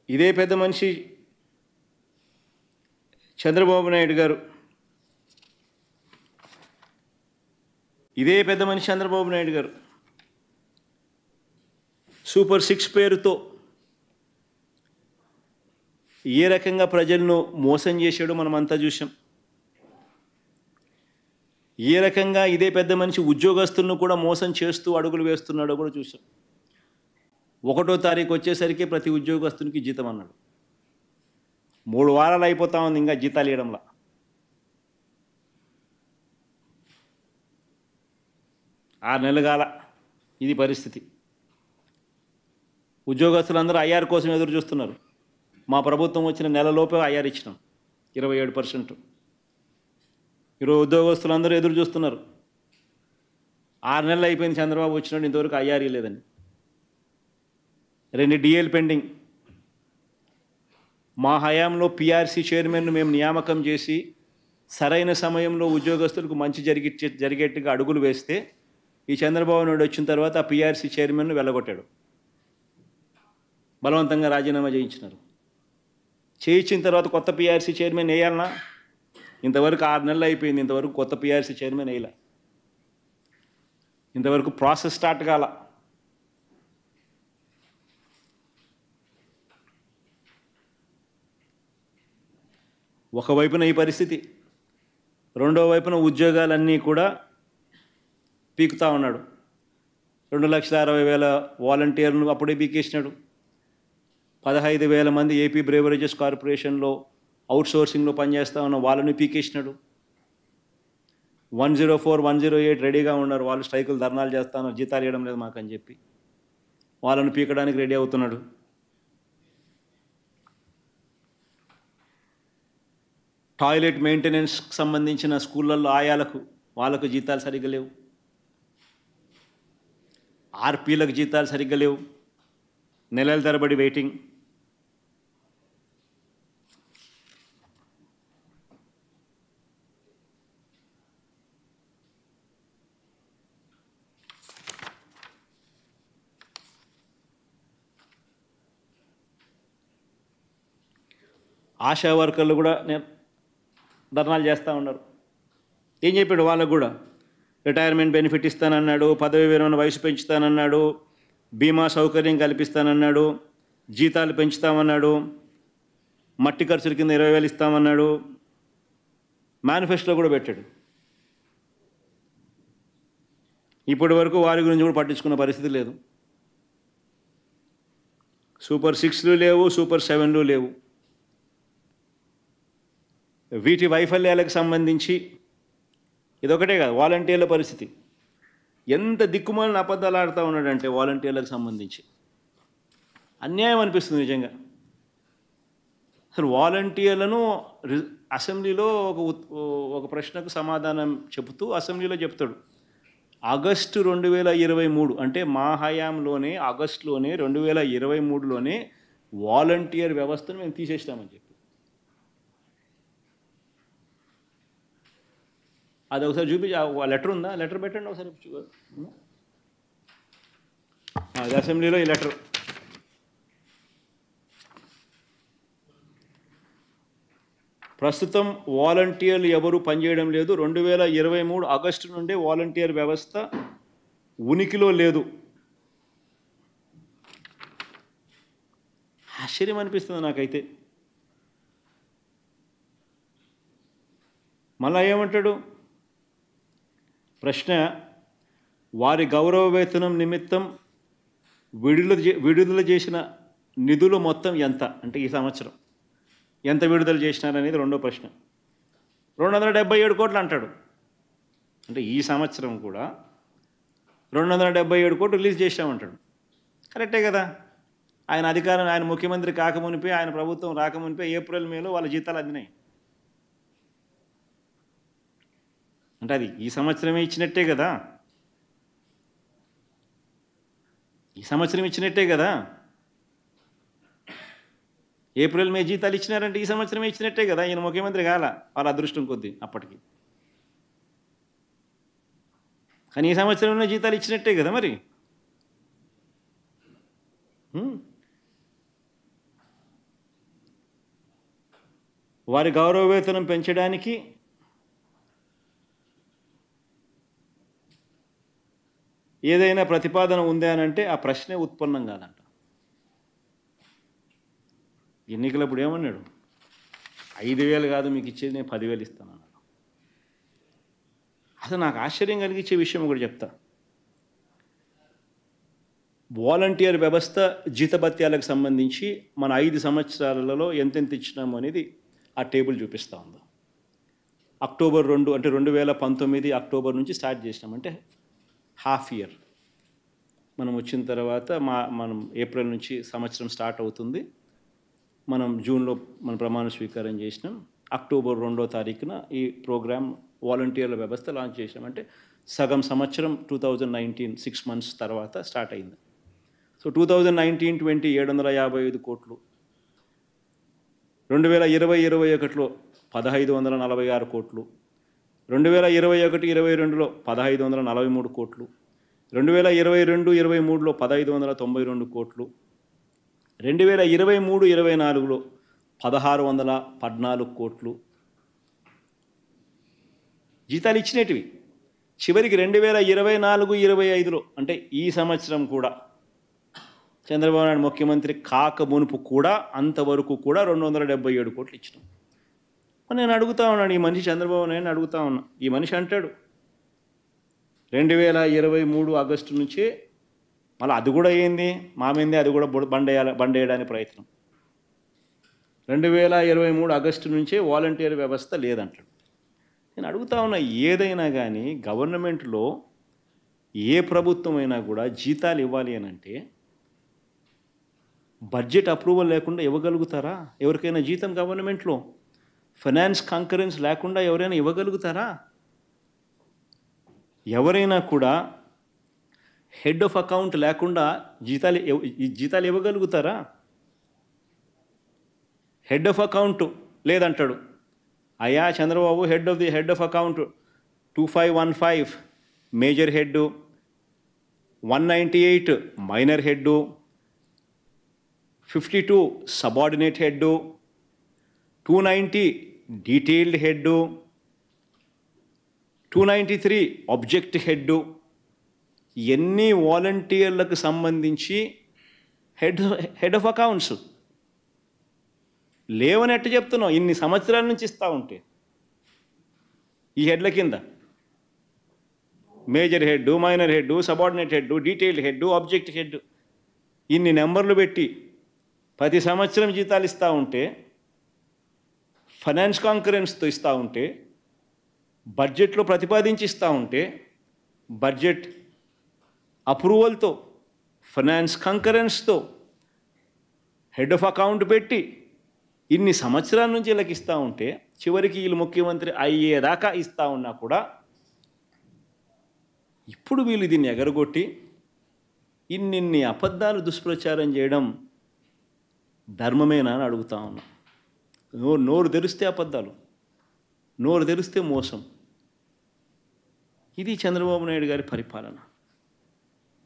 ఇదే పెద్ద మనిషి చంద్రబాబు నాయుడు గారు ఇదే పెద్ద మనిషి చంద్రబాబు నాయుడు గారు సూపర్ సిక్స్ పేరుతో ఏ రకంగా ప్రజలను మోసం చేశాడో మనం అంతా చూసాం ఏ రకంగా ఇదే పెద్ద మనిషి ఉద్యోగస్తులను కూడా మోసం చేస్తూ అడుగులు వేస్తున్నాడో కూడా చూసాం ఒకటో తారీఖు వచ్చేసరికి ప్రతి ఉద్యోగస్తునికి జీతం అన్నాడు మూడు వారాలు అయిపోతా ఉంది ఇంకా జీతాలు ఇవ్వడంలా ఆరు నెలలు కాల ఇది పరిస్థితి ఉద్యోగస్తులందరూ ఐఆర్ కోసం ఎదురు చూస్తున్నారు మా ప్రభుత్వం వచ్చిన నెలలోపే ఐఆర్ ఇచ్చినాం ఇరవై ఏడు పర్సెంట్ ఈరోజు ఉద్యోగస్తులందరూ ఎదురు చూస్తున్నారు ఆరు నెలలు అయిపోయింది చంద్రబాబు వచ్చినాడు ఇంతవరకు ఐఆర్ లేదని రెండు డిఎల్ పెండింగ్ మా హయాంలో పిఆర్సీ చైర్మన్ను మేము నియామకం చేసి సరైన సమయంలో ఉద్యోగస్తులకు మంచి జరిగి జరిగేట్టుగా అడుగులు వేస్తే ఈ చంద్రబాబు నాయుడు వచ్చిన తర్వాత ఆ పిఆర్సీ చైర్మన్ను వెళ్ళగొట్టాడు బలవంతంగా రాజీనామా చేయించినారు చేయించిన తర్వాత కొత్త పిఆర్సీ చైర్మన్ వేయాలన్నా ఇంతవరకు ఆరు నెలలు అయిపోయింది ఇంతవరకు కొత్త పిఆర్సీ చైర్మన్ వేయలే ఇంతవరకు ప్రాసెస్ స్టార్ట్ కాల ఒకవైపున ఈ పరిస్థితి రెండో వైపున ఉద్యోగాలన్నీ కూడా పీకుతా ఉన్నాడు రెండు లక్షల అరవై వేల వాలంటీర్ను అప్పుడే పీకేసినాడు పదహైదు వేల మంది ఏపీ బ్రేవరేజెస్ కార్పొరేషన్లో అవుట్ సోర్సింగ్లో పనిచేస్తా ఉన్న వాళ్ళని పీకేసినాడు one zero four one zero eight రెడీగా ఉన్నారు వాళ్ళు స్ట్రైకులు ధర్నాలు చేస్తాను జీతాలు ఇవ్వడం లేదు మాకు అని చెప్పి వాళ్ళని పీకడానికి రెడీ అవుతున్నాడు టాయిలెట్ మెయింటెనెన్స్కి సంబంధించిన స్కూళ్ళల్లో ఆయాలకు వాళ్ళకు జీతాలు సరిగ్గా లేవు ఆర్పీలకు జీతాలు సరిగ్గా లేవు నెలల తరబడి వెయిటింగ్ ఆశా వర్కర్లు కూడా నేను ధర్నాలు చేస్తూ ఉన్నారు ఏం చెప్పాడు వాళ్ళకు కూడా రిటైర్మెంట్ బెనిఫిట్ ఇస్తానన్నాడు పదవి విరమణ వయసు పెంచుతానన్నాడు బీమా సౌకర్యం కల్పిస్తానన్నాడు జీతాలు పెంచుతామన్నాడు మట్టి ఖర్చుల కింద ఇరవై వేలు ఇస్తామన్నాడు మేనిఫెస్టోలో కూడా పెట్టాడు ఇప్పటి వరకు వారి గురించి కూడా పట్టించుకున్న పరిస్థితి లేదు సూపర్ సిక్స్లు లేవు సూపర్ సెవెన్లు లేవు వీటి వైఫల్యాలకు సంబంధించి ఇదొకటే కాదు వాలంటీర్ల పరిస్థితి ఎంత దిక్కుమాలిన అబద్ధాలు ఆడుతూ ఉన్నాడంటే వాలంటీర్లకు సంబంధించి అన్యాయం అనిపిస్తుంది నిజంగా అసలు వాలంటీర్లను రి- అసెంబ్లీలో ఒక ఉత్- ఒక ప్రశ్నకు సమాధానం చెబుతూ అసెంబ్లీలో చెప్తాడు ఆగస్టు రెండు వేల ఇరవై మూడు అంటే మా హయాంలోనే ఆగస్టులోనే రెండు వేల ఇరవై మూడులోనే వాలంటీర్ వ్యవస్థను మేము తీసేసినామని చెప్పి అది ఒకసారి చూపించి ఆ లెటర్ ఉందా లెటర్ పెట్టండి ఒకసారి చూ- ఉందా? ఆ, అది అసెంబ్లీలో ఈ లెటర్ ప్రస్తుతం వాలంటీర్లు ఎవరు పనిచేయడం లేదు రెండు వేల ఇరవై మూడు ఆగస్టు నుండే వాలంటీర్ వ్యవస్థ ఉనికిలో లేదు ఆశ్చర్యం అనిపిస్తుంది నాకైతే మళ్ళా ఏమంటాడు ప్రశ్న వారి గౌరవ వేతనం నిమిత్తం విడుదల చే- విడుదల చేసిన నిధులు మొత్తం ఎంత అంటే ఈ సంవత్సరం ఎంత విడుదల చేసినారనేది రెండో ప్రశ్న రెండు వందల డెబ్బై ఏడు కోట్లు అంటాడు అంటే ఈ సంవత్సరం కూడా రెండు వందల డెబ్బై ఏడు కోట్లు రిలీజ్ చేశామంటాడు కరెక్టే కదా ఆయన అధికారం ఆయన ముఖ్యమంత్రి కాకమునిపే ఆయన ప్రభుత్వం రాకమునిపే ఏప్రిల్ మేలో వాళ్ళ జీతాలు అందినాయి అంటే అది ఈ సంవత్సరమే ఇచ్చినట్టే కదా ఈ సంవత్సరం ఇచ్చినట్టే కదా ఏప్రిల్ మే జీతాలు ఇచ్చినారంటే ఈ సంవత్సరమే ఇచ్చినట్టే కదా ఈయన ముఖ్యమంత్రి కాల వాళ్ళ అదృష్టం కొద్దీ అప్పటికి కానీ ఈ సంవత్సరంలో జీతాలు ఇచ్చినట్టే కదా మరి హ్మ్. వారి గౌరవ వేతనం పెంచడానికి ఏదైనా ప్రతిపాదన ఉంది అని అంటే ఆ ప్రశ్నే ఉత్పన్నం కాదంట ఎన్నికలప్పుడు ఏమన్నాడు ఐదు వేలు కాదు మీకు ఇచ్చేది నేను పదివేలు ఇస్తాను అన్నాడు అసలు నాకు ఆశ్చర్యం కలిగించే విషయం ఒకటి చెప్తా వాలంటీర్ వ్యవస్థ జీతభత్యాలకు సంబంధించి మన ఐదు సంవత్సరాలలో ఎంతెంత ఇచ్చినాము అనేది ఆ టేబుల్ చూపిస్తూ ఉంది అక్టోబర్ రెండు అంటే రెండు వేల పంతొమ్మిది అక్టోబర్ నుంచి స్టార్ట్ చేసినాం అంటే హాఫ్ ఇయర్ మనం వచ్చిన తర్వాత మా మనం ఏప్రిల్ నుంచి సంవత్సరం స్టార్ట్ అవుతుంది మనం జూన్లో మన ప్రమాణ స్వీకారం చేసినాం అక్టోబర్ రెండో తారీఖున ఈ ప్రోగ్రామ్ వాలంటీర్ల వ్యవస్థ లాంచ్ చేసినాం అంటే సగం సంవత్సరం two thousand nineteen six months తర్వాత స్టార్ట్ అయింది so two thousand nineteen twenty ఏడు వందల యాభై ఐదు కోట్లు రెండు వేల ఇరవై ఇరవై ఒకటిలో పదహైదు వందల నలభై ఆరు కోట్లు రెండు వేల ఇరవై ఒకటి ఇరవై రెండులో పదహైదు వందల నలభై మూడు కోట్లు రెండు వేల ఇరవై రెండు ఇరవై మూడులో పదహైదు వందల తొంభై రెండు కోట్లు రెండు వేల ఇరవై మూడు ఇరవై నాలుగులో పదహారు వందల పద్నాలుగు కోట్లు జీతాలు ఇచ్చినటివి చివరికి రెండు వేల ఇరవై నాలుగు ఇరవై ఐదులో అంటే ఈ సంవత్సరం కూడా చంద్రబాబు నాయుడు ముఖ్యమంత్రి కాక మునుపు కూడా అంతవరకు కూడా రెండు వందల డెబ్బై ఏడు కోట్లు ఇచ్చినాం మరి నేను అడుగుతా ఉన్నాను ఈ మనిషి చంద్రబాబు నాయుడు అడుగుతా ఉన్నా ఈ మనిషి అంటాడు రెండు వేల ఇరవై మూడు ఆగస్టు నుంచే మళ్ళీ అది కూడా ఏంది మా మీదే అది కూడా బుడ- బండేయాల బండేయడానికి ప్రయత్నం రెండు వేల ఇరవై మూడు ఆగస్టు నుంచే వాలంటీర్ వ్యవస్థ లేదంటాడు నేను అడుగుతా ఉన్నా ఏదైనా కానీ గవర్నమెంట్లో ఏ ప్రభుత్వం అయినా కూడా జీతాలు ఇవ్వాలి అని అంటే బడ్జెట్ అప్రూవల్ లేకుండా ఇవ్వగలుగుతారా ఎవరికైనా జీతం గవర్నమెంట్లో ఫైనాన్స్ కాంకరెన్స్ లేకుండా ఎవరైనా ఇవ్వగలుగుతారా ఎవరైనా కూడా హెడ్ ఆఫ్ అకౌంట్ లేకుండా జీతాలు ఇవ్- ఈ జీతాలు ఇవ్వగలుగుతారా హెడ్ ఆఫ్ అకౌంట్ లేదంటాడు అయ్యా Chandrababu head of the head of account two five one five major head one ninety eight minor head fifty two subordinate head two ninety detailed head two ninety three object head ఎన్ని వాలంటీర్లకు సంబంధించి head head of accounts లేవని ఎట్ట చెప్తున్నావు ఇన్ని సంవత్సరాల నుంచి ఇస్తూ ఉంటే ఈ హెడ్ల కింద major head minor head subordinate head detailed head object head ఇన్ని నెంబర్లు పెట్టి ప్రతి సంవత్సరం జీతాలు ఇస్తూ ఉంటే ఫైనాన్స్ కాంకరెన్స్తో ఇస్తూ ఉంటే బడ్జెట్లో ప్రతిపాదించి ఇస్తూ ఉంటే బడ్జెట్ అప్రూవల్తో ఫైనాన్స్ కంకరెన్స్తో హెడ్ ఆఫ్ అకౌంట్ పెట్టి ఇన్ని సంవత్సరాల నుంచి వీళ్ళకి ఇస్తూ ఉంటే చివరికి వీళ్ళు ముఖ్యమంత్రి అయ్యేదాకా ఇస్తూ ఉన్నా కూడా ఇప్పుడు వీళ్ళు దీన్ని ఎగరగొట్టి ఇన్నిన్ని అబద్ధాలు దుష్ప్రచారం చేయడం ధర్మమేనా అని అడుగుతా ఉన్నా నోరు నోరు తెరిస్తే అబద్ధాలు నోరు తెరిస్తే మోసం ఇది చంద్రబాబు నాయుడు గారి పరిపాలన